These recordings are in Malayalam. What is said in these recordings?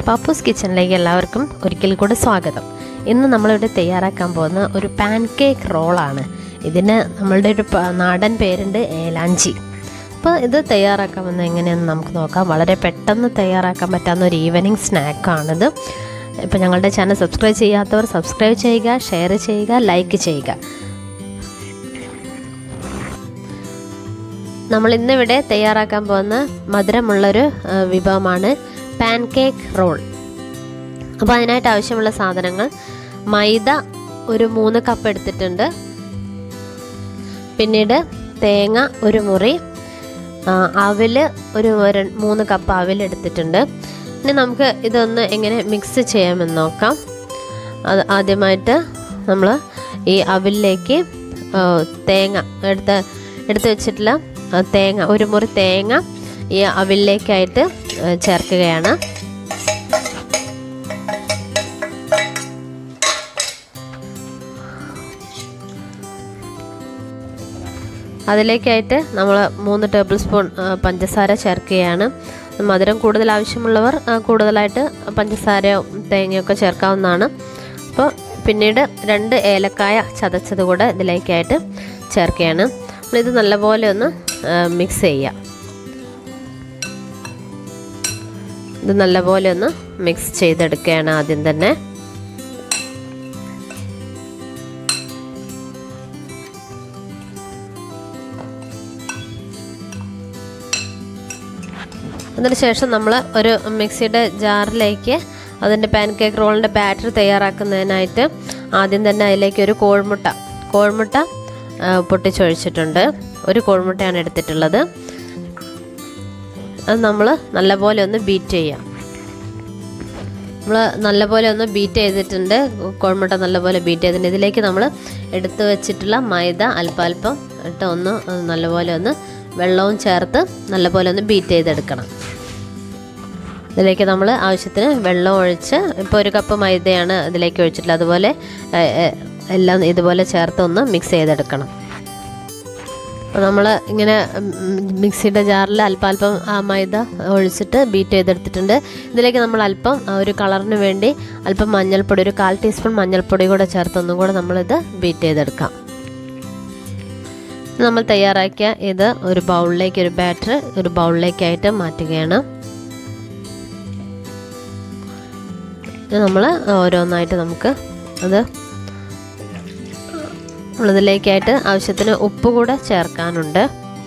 പപ്പൂസ് കിച്ചണിലേക്ക് എല്ലാവർക്കും ഒരിക്കൽ കൂടി സ്വാഗതം ഇന്ന് നമ്മളിവിടെ തയ്യാറാക്കാൻ പോകുന്ന ഒരു പാൻ കേക്ക് റോളാണ് ഇതിന് നമ്മളുടെ ഒരു പ- നാടൻ പേരുണ്ട് ഏലാഞ്ചി അപ്പോൾ ഇത് തയ്യാറാക്കാമെന്ന് എങ്ങനെയാണെന്ന് നമുക്ക് നോക്കാം വളരെ പെട്ടെന്ന് തയ്യാറാക്കാൻ പറ്റാവുന്ന ഒരു ഈവനിങ് സ്നാക്കാണിത് ഇപ്പോൾ ഞങ്ങളുടെ ചാനൽ സബ്സ്ക്രൈബ് ചെയ്യാത്തവർ സബ്സ്ക്രൈബ് ചെയ്യുക ഷെയർ ചെയ്യുക ലൈക്ക് ചെയ്യുക നമ്മൾ ഇന്നിവിടെ തയ്യാറാക്കാൻ പോകുന്ന മധുരമുള്ളൊരു ആ, വിഭവമാണ് പാൻ കേക്ക് റോൾ അപ്പോൾ അതിനായിട്ട് ആവശ്യമുള്ള സാധനങ്ങൾ മൈദ ഒരു മൂന്ന് കപ്പ് എടുത്തിട്ടുണ്ട് പിന്നീട് തേങ്ങ ഒരു മുറി ആ, അവല് ഒരു ര- മൂന്ന് കപ്പ് അവൽ എടുത്തിട്ടുണ്ട് ഇനി നമുക്ക് ഇതൊന്ന് എങ്ങനെ മിക്സ് ചെയ്യാമെന്ന് നോക്കാം അത് ആദ്യമായിട്ട് നമ്മൾ ഈ അവിലേക്ക് ആ, തേങ്ങ എടുത്ത് എടുത്ത് വെച്ചിട്ടുള്ള ആ, തേങ്ങ ഒരു മുറി തേങ്ങ ഈ അവിലേക്കായിട്ട് ആ, ചേർക്കുകയാണ് അതിലേക്കായിട്ട് നമ്മൾ മൂന്ന് ടേബിൾ സ്പൂൺ ആ, പഞ്ചസാര ചേർക്കുകയാണ് മധുരം കൂടുതൽ ആവശ്യമുള്ളവർ ആ, കൂടുതലായിട്ട് പഞ്ചസാരയോ തേങ്ങയൊക്കെ ചേർക്കാവുന്നതാണ് അപ്പോൾ പിന്നീട് രണ്ട് ഏലക്കായ ചതച്ചത് കൂടെ ഇതിലേക്കായിട്ട് ചേർക്കുകയാണ് നമ്മളിത് നല്ലപോലെ ഒന്ന് മിക്സ് ചെയ്യാം ഇത് നല്ലപോലെ ഒന്ന് മിക്സ് ചെയ്തെടുക്കുകയാണ് ആദ്യം തന്നെ അതിനുശേഷം നമ്മൾ ഒരു മിക്സിയുടെ ജാറിലേക്ക് അതിൻ്റെ പാൻ കേക്ക് റോളിൻ്റെ ബാറ്റർ തയ്യാറാക്കുന്നതിനായിട്ട് ആദ്യം തന്നെ അതിലേക്ക് ഒരു കോഴിമുട്ട കോഴിമുട്ട ആ, പൊട്ടിച്ചൊഴിച്ചിട്ടുണ്ട് ഒരു കോഴിമുട്ടയാണ് എടുത്തിട്ടുള്ളത് അത് നമ്മൾ നല്ലപോലെ ഒന്ന് ബീറ്റ് ചെയ്യാം നമ്മൾ നല്ലപോലെ ഒന്ന് ബീറ്റ് ചെയ്തിട്ടുണ്ട് കോഴിമുട്ട നല്ലപോലെ ബീറ്റ് ചെയ്തിട്ടുണ്ട് ഇതിലേക്ക് നമ്മൾ എടുത്തു വെച്ചിട്ടുള്ള മൈദ അല്പാൽപ്പം ഇട്ട് ഒന്ന് നല്ലപോലെ ഒന്ന് വെള്ളവും ചേർത്ത് നല്ലപോലെ ഒന്ന് ബീറ്റ് ചെയ്തെടുക്കണം ഇതിലേക്ക് നമ്മൾ ആവശ്യത്തിന് വെള്ളം ഒഴിച്ച് ഇപ്പോൾ ഒരു കപ്പ് മൈദയാണ് ഇതിലേക്ക് ഒഴിച്ചിട്ടുള്ളത് അതുപോലെ ഏ, ഏ, എല്ലാം ഇതുപോലെ ചേർത്ത് ഒന്ന് മിക്സ് ചെയ്തെടുക്കണം അപ്പോൾ നമ്മൾ ഇങ്ങനെ ഉം, മിക്സിയുടെ ജാറിൽ അല്പാൽപ്പം ആ മൈദ ഒഴിച്ചിട്ട് ബീറ്റ് ചെയ്തെടുത്തിട്ടുണ്ട് ഇതിലേക്ക് നമ്മൾ അല്പം ആ, ഒരു കളറിന് വേണ്ടി അല്പം മഞ്ഞൾപ്പൊടി ഒരു കാൽ ടീസ്പൂൺ മഞ്ഞൾപ്പൊടി കൂടെ ചേർത്ത് ഒന്നും കൂടെ നമ്മളിത് ബീറ്റ് ചെയ്തെടുക്കാം നമ്മൾ തയ്യാറാക്കിയ ഇത് ഒരു ബൗളിലേക്ക് ഒരു ബാറ്റർ ഒരു ബൗളിലേക്കായിട്ട് മാറ്റുകയാണ് നമ്മൾ ഓരോന്നായിട്ട് നമുക്ക് അത് നമ്മളിതിലേക്കായിട്ട് ആവശ്യത്തിന് ഉപ്പ് കൂടെ ചേർക്കാനുണ്ട്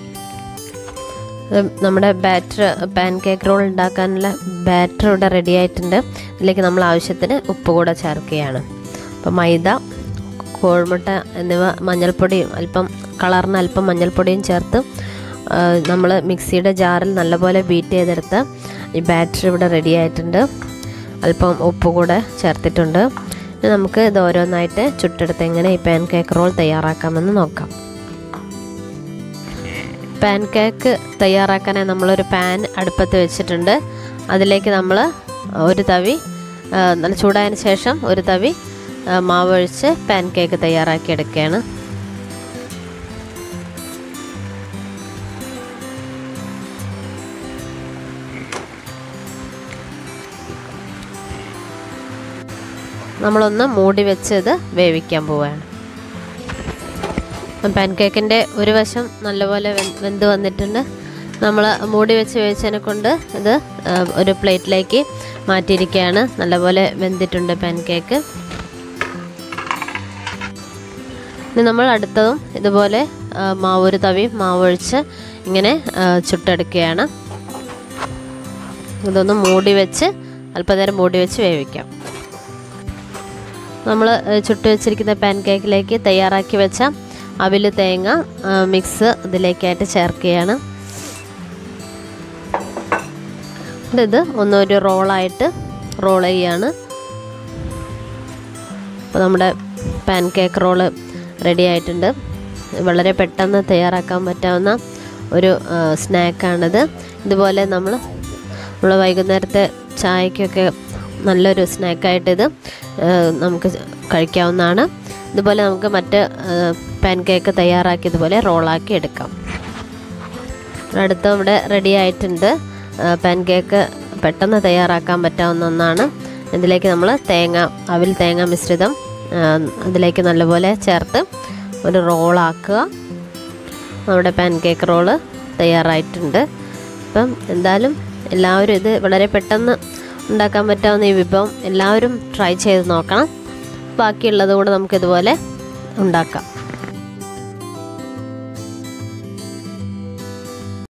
ഇത് നമ്മുടെ ബാറ്റർ പാൻ കേക്ക് റോൾ ഉണ്ടാക്കാനുള്ള ബാറ്റർ ഇവിടെ റെഡി ആയിട്ടുണ്ട് ഇതിലേക്ക് നമ്മൾ ആവശ്യത്തിന് ഉപ്പ് കൂടെ ചേർക്കുകയാണ് അപ്പോൾ മൈദ കോഴിമുട്ട എന്നിവ മഞ്ഞൾപ്പൊടിയും അല്പം കളറിന് അല്പം മഞ്ഞൾപ്പൊടിയും ചേർത്ത് നമ്മൾ മിക്സിയുടെ ജാറിൽ നല്ലപോലെ ബീറ്റ് ചെയ്തെടുത്ത് ഈ ബാറ്റർ ഇവിടെ റെഡി ആയിട്ടുണ്ട് അല്പം ഉപ്പ് കൂടെ ചേർത്തിട്ടുണ്ട് ഇനി നമുക്ക് ഇത് ഓരോന്നായിട്ട് ചുട്ടെടുത്ത് എങ്ങനെ ഈ പാൻ കേക്ക് റോൾ തയ്യാറാക്കാമെന്ന് നോക്കാം പാൻ കേക്ക് തയ്യാറാക്കാനായി നമ്മളൊരു പാൻ അടുപ്പത്ത് വെച്ചിട്ടുണ്ട് അതിലേക്ക് നമ്മൾ ഒരു തവി ആ, നല്ല ചൂടായതിന് ശേഷം ഒരു തവി ആ, മാവ് ഒഴിച്ച് പാൻ കേക്ക് തയ്യാറാക്കി എടുക്കുകയാണ് നമ്മളൊന്ന് മൂടി വെച്ച് ഇത് വേവിക്കാൻ പോവുകയാണ് പാൻ കേക്കിൻ്റെ ഒരു വശം നല്ലപോലെ വെന്ത് വെന്ത് വന്നിട്ടുണ്ട് നമ്മൾ മൂടി വെച്ച് വേവിച്ചതിനെ കൊണ്ട് ഇത് ആ, ഒരു പ്ലേറ്റിലേക്ക് മാറ്റിയിരിക്കുകയാണ് നല്ലപോലെ വെന്തിട്ടുണ്ട് പാൻ കേക്ക് ഇനി നമ്മൾ അടുത്തതും ഇതുപോലെ ആ, മാവ് ഒരു തവി മാവ് ഒഴിച്ച് ഇങ്ങനെ ആ, ചുട്ടെടുക്കുകയാണ് ഇതൊന്ന് മൂടി വെച്ച് അല്പനേരം മൂടി വെച്ച് വേവിക്കാം നമ്മൾ ചുട്ട് വെച്ചിരിക്കുന്ന പാൻ കേക്കിലേക്ക് തയ്യാറാക്കി വെച്ച അവില് തേങ്ങ ആ, മിക്സ് ഇതിലേക്കായിട്ട് ചേർക്കുകയാണ് എന്നിട്ട് ഇത് ഒന്നൊരു റോളായിട്ട് റോൾ ചെയ്യാണ് അപ്പോൾ നമ്മുടെ പാൻ കേക്ക് റോള് റെഡി ആയിട്ടുണ്ട് വളരെ പെട്ടെന്ന് തയ്യാറാക്കാൻ പറ്റാവുന്ന ഒരു ആ, സ്നാക്കാണിത് ഇതുപോലെ നമ്മൾ നമ്മൾ വൈകുന്നേരത്തെ ചായക്കൊക്കെ നല്ലൊരു സ്നാക്കായിട്ടിത് നമുക്ക് കഴിക്കാവുന്നതാണ് ഇതുപോലെ നമുക്ക് മറ്റ് പാൻ കേക്ക് തയ്യാറാക്കി ഇതുപോലെ റോളാക്കി എടുക്കാം അടുത്ത ഇവിടെ റെഡി ആയിട്ടുണ്ട് പാൻ കേക്ക് പെട്ടെന്ന് തയ്യാറാക്കാൻ പറ്റാവുന്ന ഒന്നാണ് ഇതിലേക്ക് നമ്മൾ തേങ്ങ അവിൽ തേങ്ങ മിശ്രിതം ആ, അതിലേക്ക് നല്ലപോലെ ചേർത്ത് ഒരു റോളാക്കുക നമ്മുടെ പാൻ കേക്ക് റോള് തയ്യാറായിട്ടുണ്ട് അപ്പം എന്തായാലും എല്ലാവരും ഇത് വളരെ പെട്ടെന്ന് ഉണ്ടാക്കാൻ പറ്റാവുന്ന ഈ വിഭവം എല്ലാവരും ട്രൈ ചെയ്ത് നോക്കണം ബാക്കിയുള്ളത് കൂടെ നമുക്കിതുപോലെ ഉണ്ടാക്കാം